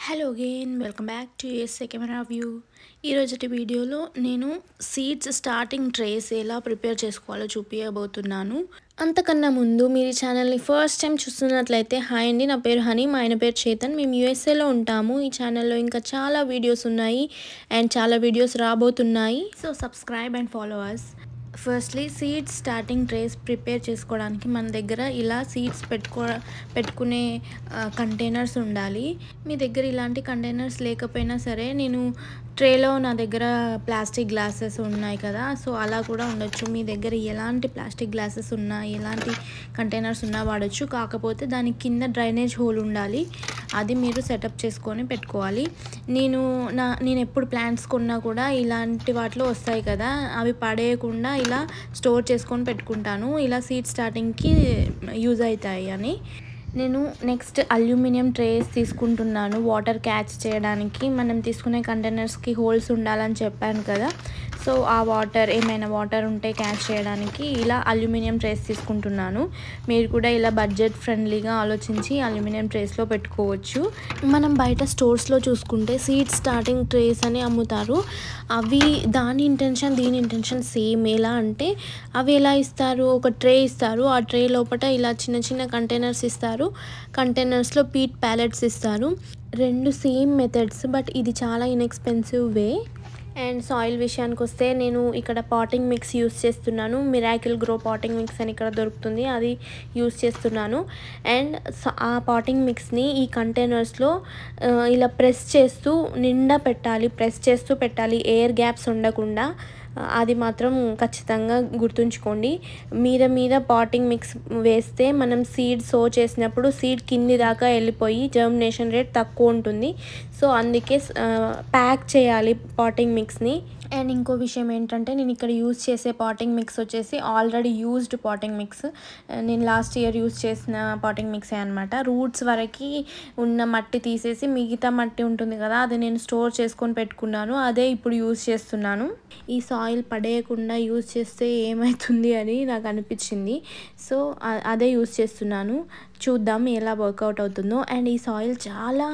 hello again welcome back to S camera view ఈరోజుటి వీడియోలో నేను సీడ్స్ స్టార్టింగ్ ట్రేస్ ఎలా ప్రిపేర్ చేసుకోవాలో చూపించబోతున్నాను అంతకన్నా ముందు మీరు ఈ ఛానల్ని ఫస్ట్ టైం చూస్తున్నట్లయితే హాయ్ అండి నా పేరు హనీ మా ఆయన పేరు చేతన్ మేము యూఎస్ఏలో ఉంటాము ఈ ఛానల్లో ఇంకా చాలా వీడియోస్ ఉన్నాయి అండ్ చాలా వీడియోస్ రాబోతున్నాయి so subscribe and follow us firstly seeds starting trays prepare చేసుకోవడానికి మన దగ్గర ఇలా సీడ్స్ పెట్టుకో పెట్టుకునే కంటైనర్స్ ఉండాలి మీ దగ్గర ఇలాంటి కంటైనర్స్ లేకపోయినా సరే నేను ట్రేలో నా దగ్గర ప్లాస్టిక్ గ్లాసెస్ ఉన్నాయి కదా సో అలా కూడా ఉండొచ్చు మీ దగ్గర ఎలాంటి ప్లాస్టిక్ గ్లాసెస్ ఉన్నా ఎలాంటి కంటైనర్స్ ఉన్నా వాడచ్చు కాకపోతే దాని కింద డ్రైనేజ్ హోల్ ఉండాలి అది మీరు సెటప్ చేసుకొని పెట్టుకోవాలి నేను నా నేను ఎప్పుడు ప్లాంట్స్ కొన్నా కూడా ఇలాంటి వాటిలో వస్తాయి కదా అవి పడేయకుండా ఇలా స్టోర్ చేసుకొని పెట్టుకుంటాను ఇలా సీడ్ స్టార్టింగ్కి యూజ్ అవుతాయి అని నేను నెక్స్ట్ అల్యూమినియం ట్రేస్ తీసుకుంటున్నాను వాటర్ క్యాచ్ చేయడానికి మనం తీసుకునే కంటైనర్స్కి హోల్స్ ఉండాలని చెప్పాను కదా సో ఆ వాటర్ ఏమైనా వాటర్ ఉంటే క్యాచ్ చేయడానికి ఇలా అల్యూమినియం ట్రేస్ తీసుకుంటున్నాను మీరు కూడా ఇలా బడ్జెట్ ఫ్రెండ్లీగా ఆలోచించి అల్యూమినియం ట్రేస్లో పెట్టుకోవచ్చు మనం బయట స్టోర్స్లో చూసుకుంటే సీడ్ స్టార్టింగ్ ట్రేస్ అని అమ్ముతారు అవి దాని ఇంటెన్షన్ దీని ఇంటెన్షన్ సేమ్ ఎలా అంటే అవి ఎలా ఇస్తారు ఒక ట్రే ఇస్తారు ఆ ట్రే లోపల ఇలా చిన్న చిన్న కంటైనర్స్ ఇస్తారు కంటైనర్స్లో పీట్ ప్యాలెట్స్ ఇస్తారు రెండు సేమ్ మెథడ్స్ బట్ ఇది చాలా ఇన్ఎక్స్పెన్సివ్ వే అండ్ సాయిల్ విషయానికి వస్తే నేను ఇక్కడ పాటింగ్ మిక్స్ యూస్ చేస్తున్నాను మిరాకిల్ గ్రో పాటింగ్ మిక్స్ అని ఇక్కడ దొరుకుతుంది అది యూస్ చేస్తున్నాను అండ్ ఆ పాటింగ్ మిక్స్ని ఈ కంటైనర్స్లో ఇలా ప్రెస్ చేస్తూ నిండా పెట్టాలి ప్రెస్ చేస్తూ పెట్టాలి ఎయిర్ గ్యాప్స్ ఉండకుండా అది మాత్రం ఖచ్చితంగా గుర్తుంచుకోండి మీద మీద పాటింగ్ మిక్స్ వేస్తే మనం సీడ్ సో చేసినప్పుడు సీడ్ కింది దాకా వెళ్ళిపోయి జర్మినేషన్ రేట్ తక్కువ ఉంటుంది సో అందుకే ప్యాక్ చేయాలి పాటింగ్ మిక్స్ని అండ్ ఇంకో విషయం ఏంటంటే నేను ఇక్కడ యూజ్ చేసే పాటింగ్ మిక్స్ వచ్చేసి ఆల్రెడీ యూజ్డ్ పాటింగ్ మిక్స్ నేను లాస్ట్ ఇయర్ యూజ్ చేసిన పాటింగ్ మిక్సే అనమాట రూట్స్ వరకు ఉన్న మట్టి తీసేసి మిగతా మట్టి ఉంటుంది కదా అది నేను స్టోర్ చేసుకొని పెట్టుకున్నాను అదే ఇప్పుడు యూజ్ చేస్తున్నాను ఈ సాయిల్ పడేయకుండా యూజ్ చేస్తే ఏమవుతుంది అని నాకు అనిపించింది సో అదే యూజ్ చేస్తున్నాను చూద్దాం ఎలా వర్కౌట్ అవుతుందో అండ్ ఈ సాయిల్ చాలా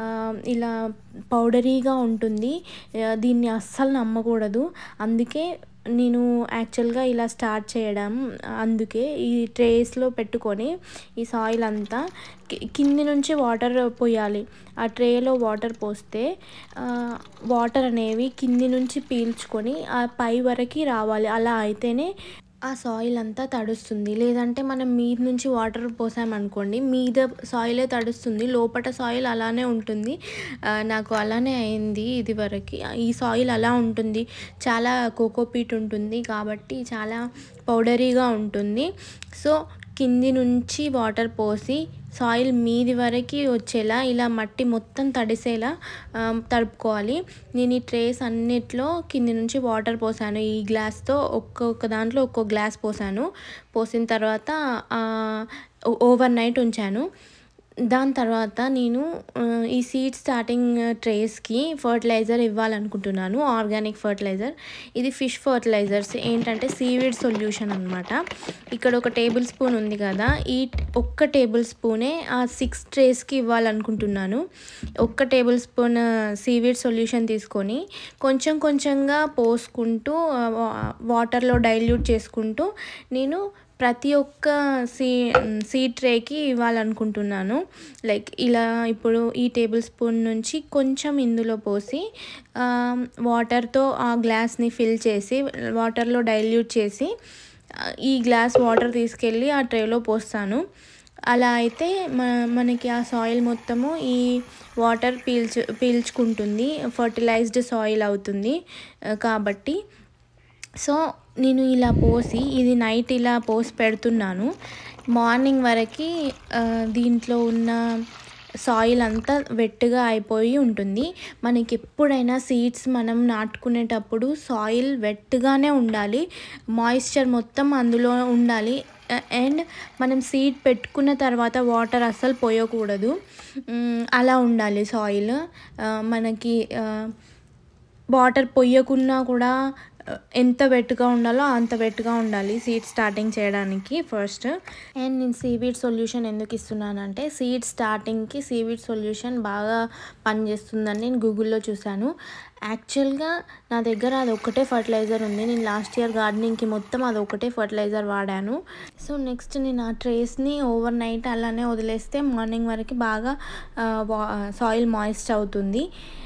ఇలా పౌడరీగా ఉంటుంది దీన్ని అస్సలు నమ్మకూడదు అందుకే నేను యాక్చువల్గా ఇలా స్టార్ట్ చేయడం అందుకే ఈ ట్రేస్లో పెట్టుకొని ఈ సాయిల్ అంతా కింది నుంచి వాటర్ పోయాలి ఆ ట్రేలో వాటర్ పోస్తే వాటర్ అనేవి కింది నుంచి పీల్చుకొని ఆ పై వరకు రావాలి అలా అయితేనే ఆ సాయిల్ అంతా తడుస్తుంది లేదంటే మనం మీద నుంచి వాటర్ పోసామనుకోండి మీద సాయిలే తడుస్తుంది లోపల సాయిల్ అలానే ఉంటుంది నాకు అలానే అయింది ఇది వరకు ఈ సాయిల్ అలా ఉంటుంది చాలా కోకోపీట్ ఉంటుంది కాబట్టి చాలా పౌడరీగా ఉంటుంది సో కింది నుంచి వాటర్ పోసి సాయిల్ మీది వరకు వచ్చేలా ఇలా మట్టి మొత్తం తడిసేలా తడుపుకోవాలి నేను ఈ ట్రేస్ అన్నిట్లో కింది నుంచి వాటర్ పోసాను ఈ గ్లాస్తో ఒక్కొక్క దాంట్లో ఒక్కొక్క గ్లాస్ పోసాను పోసిన తర్వాత ఓవర్ నైట్ ఉంచాను దాని తర్వాత నేను ఈ సీడ్ స్టార్టింగ్ ట్రేస్కి ఫర్టిలైజర్ ఇవ్వాలనుకుంటున్నాను ఆర్గానిక్ ఫర్టిలైజర్ ఇది ఫిష్ ఫర్టిలైజర్స్ ఏంటంటే సీవీడ్ సొల్యూషన్ అనమాట ఇక్కడ ఒక టేబుల్ స్పూన్ ఉంది కదా ఈ ఒక్క టేబుల్ స్పూనే ఆ సిక్స్ ట్రేస్కి ఇవ్వాలనుకుంటున్నాను ఒక్క టేబుల్ స్పూన్ సీవీడ్ సొల్యూషన్ తీసుకొని కొంచెం కొంచెంగా పోసుకుంటూ వాటర్లో డైల్యూట్ చేసుకుంటూ నేను ప్రతి ఒక్క సీ సీడ్ ట్రేకి ఇవ్వాలనుకుంటున్నాను లైక్ ఇలా ఇప్పుడు ఈ టేబుల్ స్పూన్ నుంచి కొంచెం ఇందులో పోసి వాటర్తో ఆ గ్లాస్ని ఫిల్ చేసి వాటర్లో డైల్యూట్ చేసి ఈ గ్లాస్ వాటర్ తీసుకెళ్ళి ఆ ట్రేలో పోస్తాను అలా అయితే మనకి ఆ సాయిల్ మొత్తము ఈ వాటర్ పీల్చు పీల్చుకుంటుంది ఫర్టిలైజ్డ్ సాయిల్ అవుతుంది కాబట్టి సో నేను ఇలా పోసి ఇది నైట్ ఇలా పోసి పెడుతున్నాను మార్నింగ్ వరకు దీంట్లో ఉన్న సాయిల్ అంతా వెట్టుగా అయిపోయి ఉంటుంది మనకి ఎప్పుడైనా సీడ్స్ మనం నాటుకునేటప్పుడు సాయిల్ వెట్గానే ఉండాలి మాయిశ్చర్ మొత్తం అందులో ఉండాలి అండ్ మనం సీడ్ పెట్టుకున్న తర్వాత వాటర్ అస్సలు పోయకూడదు అలా ఉండాలి సాయిల్ మనకి వాటర్ పొయ్యకున్నా కూడా ఎంత వెట్గా ఉండాలో అంత వెట్గా ఉండాలి సీడ్ స్టార్టింగ్ చేయడానికి ఫస్ట్ అండ్ నేను సీవీడ్ సొల్యూషన్ ఎందుకు ఇస్తున్నానంటే సీడ్ స్టార్టింగ్కి సీవీడ్ సొల్యూషన్ బాగా పనిచేస్తుందని నేను గూగుల్లో చూశాను యాక్చువల్గా నా దగ్గర అది ఒకటే ఫర్టిలైజర్ ఉంది నేను లాస్ట్ ఇయర్ గార్డెనింగ్కి మొత్తం అది ఒకటే ఫర్టిలైజర్ వాడాను సో నెక్స్ట్ నేను ఆ ట్రేస్ని ఓవర్ నైట్ అలానే వదిలేస్తే మార్నింగ్ వరకు బాగా సాయిల్ మాయిస్ట్ అవుతుంది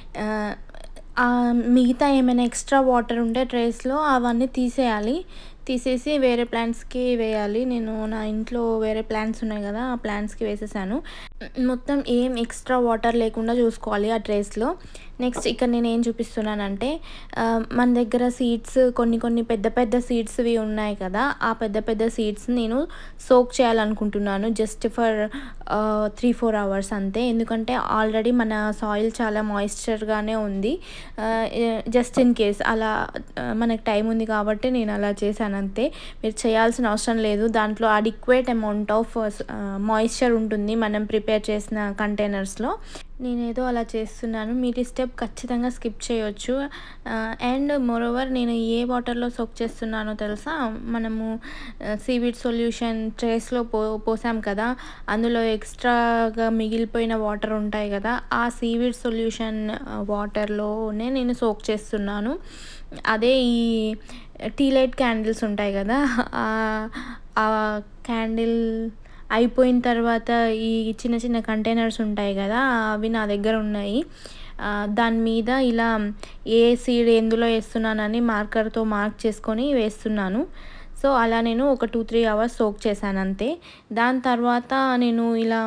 మిగతా ఏమైనా ఎక్స్ట్రా వాటర్ ఉంటే ట్రేస్లో అవన్నీ తీసేయాలి తీసేసి వేరే ప్లాంట్స్కి వేయాలి నేను నా ఇంట్లో వేరే ప్లాంట్స్ ఉన్నాయి కదా ఆ ప్లాంట్స్కి వేసేసాను మొత్తం ఏం ఎక్స్ట్రా వాటర్ లేకుండా చూసుకోవాలి ఆ ట్రేస్లో నెక్స్ట్ ఇక్కడ నేను ఏం చూపిస్తున్నానంటే మన దగ్గర సీడ్స్ కొన్ని కొన్ని పెద్ద పెద్ద సీడ్స్వి ఉన్నాయి కదా ఆ పెద్ద పెద్ద సీడ్స్ నేను సోక్ చేయాలనుకుంటున్నాను just for three four hours అంతే ఎందుకంటే ఆల్రెడీ మన సాయిల్ చాలా మాయిశ్చర్గానే ఉంది జస్ట్ ఇన్ కేస్ అలా మనకు టైం ఉంది కాబట్టి నేను అలా చేశాను అంతే మీరు చేయాల్సిన అవసరం లేదు దాంట్లో అడిక్వేట్ అమౌంట్ ఆఫ్ మాయిశ్చర్ ఉంటుంది మనం ప్రిపేర్ చేసిన కంటైనర్స్లో నేనేదో అలా చేస్తున్నాను మీరు ఈ స్టెప్ ఖచ్చితంగా స్కిప్ చేయొచ్చు అండ్ మోరోవర్ నేను ఏ వాటర్లో సోక్ చేస్తున్నానో తెలుసా మనము సీవీడ్ సొల్యూషన్ ట్రేస్లో పో పోసాం కదా అందులో ఎక్స్ట్రాగా మిగిలిపోయిన వాటర్ ఉంటాయి కదా ఆ సీవీడ్ సొల్యూషన్ వాటర్లోనే నేను సోక్ చేస్తున్నాను అదే ఈ టీ లైట్ క్యాండిల్స్ ఉంటాయి కదా ఆ క్యాండిల్ అయిపోయిన తర్వాత ఈ చిన్న చిన్న కంటైనర్స్ ఉంటాయి కదా అవి నా దగ్గర ఉన్నాయి దాని మీద ఇలా ఏ సీడ్ ఎందులో వేస్తున్నానని మార్కర్తో మార్క్ చేసుకొని వేస్తున్నాను సో అలా నేను ఒక టూ త్రీ అవర్స్ సోక్ చేశాను అంతే దాని తర్వాత నేను ఇలా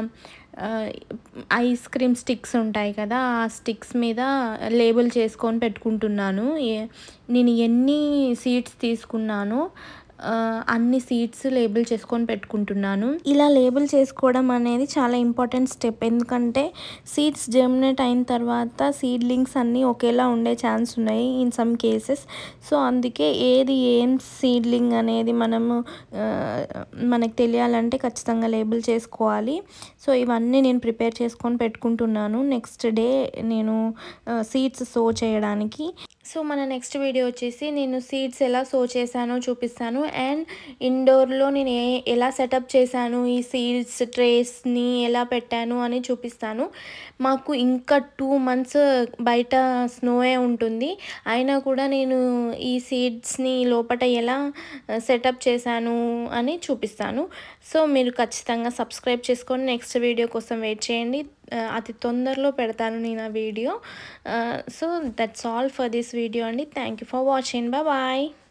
ఐస్ క్రీమ్ స్టిక్స్ ఉంటాయి కదా ఆ స్టిక్స్ మీద లేబుల్ చేసుకొని పెట్టుకుంటున్నాను నేను ఎన్ని సీడ్స్ తీసుకున్నానో అన్ని సీడ్స్ లేబుల్ చేసుకొని పెట్టుకుంటున్నాను ఇలా లేబుల్ చేసుకోవడం అనేది చాలా ఇంపార్టెంట్ స్టెప్ ఎందుకంటే సీడ్స్ జర్మినేట్ అయిన తర్వాత సీడ్లింగ్స్ అన్నీ ఒకేలా ఉండే ఛాన్స్ ఉన్నాయి ఇన్ సమ్ కేసెస్ సో అందుకే ఏది ఏం సీడ్లింగ్ అనేది మనము మనకు తెలియాలంటే ఖచ్చితంగా లేబుల్ చేసుకోవాలి సో ఇవన్నీ నేను ప్రిపేర్ చేసుకొని పెట్టుకుంటున్నాను నెక్స్ట్ డే నేను సీడ్స్ సో చేయడానికి సో మన నెక్స్ట్ వీడియో వచ్చేసి నేను సీడ్స్ ఎలా సో చేశానో చూపిస్తాను అండ్ ఇండోర్లో నేను ఏ ఎలా సెటప్ చేశాను ఈ సీడ్స్ ట్రేస్ని ఎలా పెట్టాను అని చూపిస్తాను మాకు ఇంకా టూ మంత్స్ బయట స్నోయే ఉంటుంది అయినా కూడా నేను ఈ సీడ్స్ని లోపల ఎలా సెటప్ చేశాను అని చూపిస్తాను సో మీరు ఖచ్చితంగా సబ్స్క్రైబ్ చేసుకొని నెక్స్ట్ వీడియో కోసం వెయిట్ చేయండి అతి తొందరలో పెడతాను నేను ఆ video so that's all for this video అండి thank you for watching bye